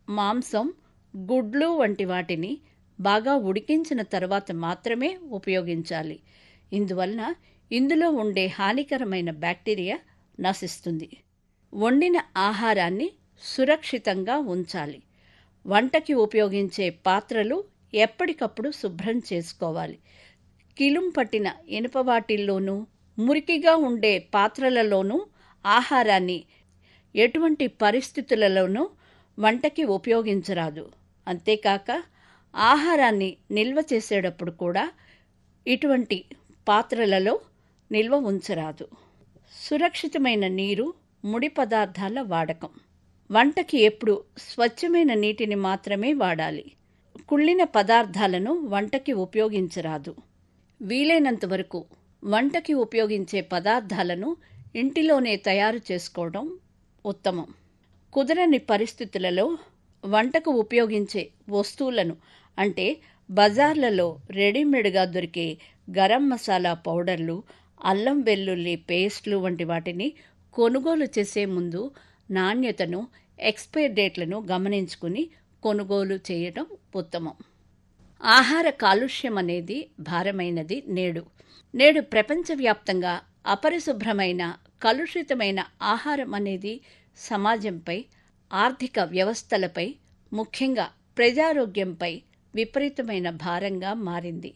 మాంసం గుడ్లు వంటి వాటిని బాగా ఉడికించిన తర్వాత మాత్రమే ఉపయోగించాలి ఇందువలన ఇందులో ఉండే హానికరమైన బ్యాక్టీరియా నశిస్తుంది వండిన ఆహారాన్ని సురక్షితంగా ఉంచాలి వంటకి ఉపయోగించే పాత్రలు ఎప్పటికప్పుడు శుభ్రం చేసుకోవాలి కిలుం పట్టిన ఇనుప వాటిల్లోనూ మురికిగా ఉండే పాత్రలలోనూ ఆహారాన్ని ఎటువంటి పరిస్థితులలోనూ వంటకి ఉపయోగించరాదు అంతేకాక ఆహారాన్ని నిల్వ చేసేటప్పుడు కూడా ఇటువంటి పాత్రలలో నిల్వ ఉంచరాదు సురక్షితమైన నీరు ముడి పదార్థాల వాడకం వంటకి ఎప్పుడు స్వచ్ఛమైన నీటిని మాత్రమే వాడాలి కుళ్ళిన పదార్థాలను వంటకి ఉపయోగించరాదు వీలైనంత వరకు వంటకి ఉపయోగించే పదార్థాలను ఇంటిలోనే తయారు చేసుకోవడం ఉత్తమం కుదరని పరిస్థితులలో వంటకు ఉపయోగించే వస్తువులను అంటే బజార్లలో రెడీమేడ్గా దొరికే గరం మసాలా పౌడర్లు అల్లం వెల్లుల్లి పేస్ట్లు వంటి వాటిని కొనుగోలు చేసే ముందు నాణ్యతను ఎక్స్పైర్ డేట్లను గమనించుకుని కొనుగోలు చేయడం ఉత్తమం ఆహార కాలుష్యం అనేది భారమైనది నేడు నేడు ప్రపంచవ్యాప్తంగా అపరిశుభ్రమైన కలుషితమైన ఆహారం అనేది సమాజంపై ఆర్థిక వ్యవస్థలపై ముఖ్యంగా ప్రజారోగ్యంపై విపరీతమైన భారంగా మారింది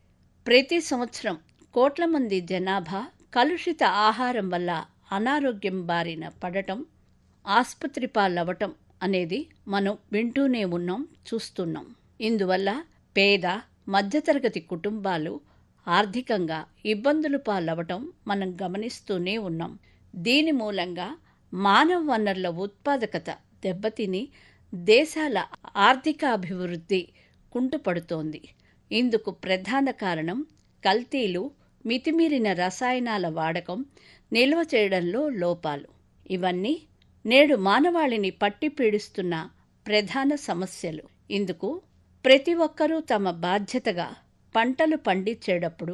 ప్రతి సంవత్సరం కోట్ల మంది జనాభా కలుషిత ఆహారం వల్ల అనారోగ్యం బారిన పడటం ఆసుపత్రి పాలవ్వటం అనేది మనం వింటూనే ఉన్నాం చూస్తున్నాం ఇందువల్ల పేద మధ్యతరగతి కుటుంబాలు ఆర్థికంగా ఇబ్బందులు పాలవ్వటం మనం గమనిస్తూనే ఉన్నాం దీని మూలంగా మానవ వనరుల ఉత్పాదకత దెబ్బతిని దేశాల ఆర్థిక అభివృద్ధి కుంటుపడుతోంది ఇందుకు ప్రధాన కారణం కల్తీలు మితిమీరిన రసాయనాల వాడకం నిల్వ చేయడంలో లోపాలు ఇవన్నీ నేడు మానవాళిని పట్టి పీడిస్తున్న ప్రధాన సమస్యలు ఇందుకు ప్రతి ఒక్కరూ తమ బాధ్యతగా పంటలు పండించేటప్పుడు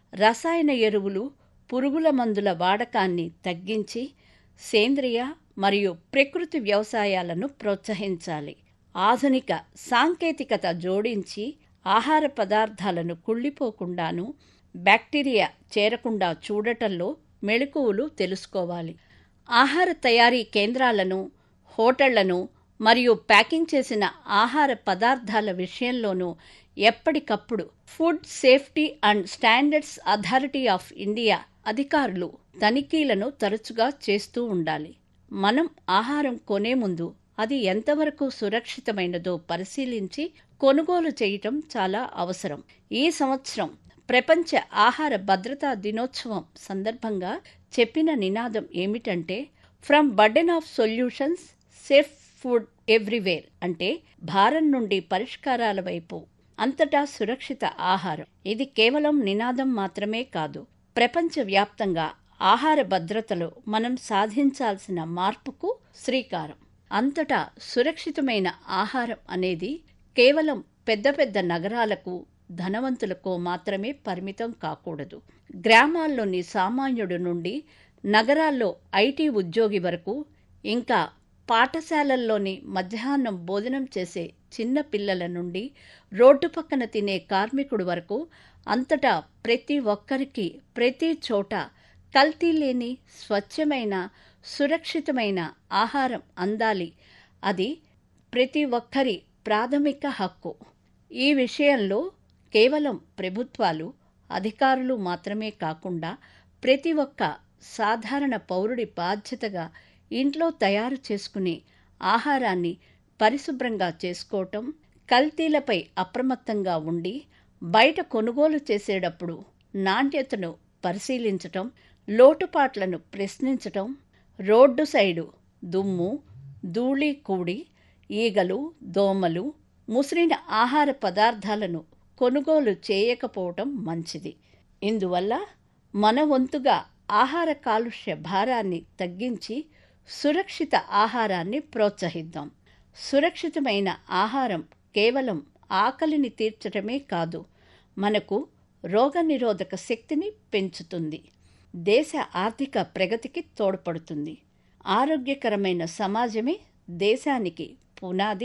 రసాయన ఎరువులు పురుగుల మందుల వాడకాన్ని తగ్గించి సేంద్రియ మరియు ప్రకృతి వ్యవసాయాలను ప్రోత్సహించాలి ఆధునిక సాంకేతికత జోడించి ఆహార పదార్థాలను కుళ్ళిపోకుండాను బ్యాక్టీరియా చేరకుండా చూడటంలో మెళకువలు తెలుసుకోవాలి ఆహార తయారీ కేంద్రాలను హోటళ్లను మరియు ప్యాకింగ్ చేసిన ఆహార పదార్థాల విషయంలోనూ ఎప్పటికప్పుడు food safety and standards authority of India అధికారులు తనిఖీలను తరచుగా చేస్తూ ఉండాలి మనం ఆహారం కొనే ముందు అది ఎంతవరకు సురక్షితమైనదో పరిశీలించి కొనుగోలు చేయటం చాలా అవసరం ఈ సంవత్సరం ప్రపంచ ఆహార భద్రతా దినోత్సవం సందర్భంగా చెప్పిన నినాదం ఏమిటంటే from burden of solutions safe food everywhere అంటే భారం నుండి పరిష్కారాల వైపు అంతటా సురక్షిత ఆహారం ఇది కేవలం నినాదం మాత్రమే కాదు ప్రపంచవ్యాప్తంగా ఆహార భద్రతలో మనం సాధించాల్సిన మార్పుకు శ్రీకారం అంతటా సురక్షితమైన ఆహారం అనేది కేవలం పెద్ద పెద్ద నగరాలకు ధనవంతులకు మాత్రమే పరిమితం కాకూడదు గ్రామాల్లోని సామాన్యుడు నుండి నగరాల్లో ఐటీ ఉద్యోగి వరకు ఇంకా పాఠశాలల్లోని మధ్యాహ్నం భోజనం చేసే చిన్న పిల్లల నుండి రోడ్డు పక్కన తినే కార్మికుడు వరకు అంతటా ప్రతి ఒక్కరికి ప్రతి చోట కల్తీ లేని స్వచ్ఛమైన సురక్షితమైన ఆహారం అందాలి అది ప్రతి ఒక్కరి ప్రాథమిక హక్కు ఈ విషయంలో కేవలం ప్రభుత్వాలు అధికారులు మాత్రమే కాకుండా ప్రతి ఒక్క సాధారణ పౌరుడి బాధ్యతగా ఇంట్లో తయారు చేసుకునే ఆహారాన్ని పరిశుభ్రంగా చేసుకోవటం కల్తీలపై అప్రమత్తంగా ఉండి బయట కొనుగోలు చేసేటప్పుడు నాణ్యతను పరిశీలించటం లోటుపాట్లను ప్రశ్నించటం రోడ్డు సైడు దుమ్ము ధూళి కూడి ఈగలు దోమలు ముసిరిన ఆహార పదార్థాలను కొనుగోలు చేయకపోవటం మంచిది ఇందువల్ల మన వంతుగా ఆహార కాలుష్య భారాన్ని తగ్గించి సురక్షిత ఆహారాన్ని ప్రోత్సహిద్దాం సురక్షితమైన ఆహారం కేవలం ఆకలిని తీర్చటమే కాదు మనకు రోగనిరోధక శక్తిని పెంచుతుంది దేశ ఆర్థిక ప్రగతికి తోడ్పడుతుంది ఆరోగ్యకరమైన సమాజమే దేశానికి పునాది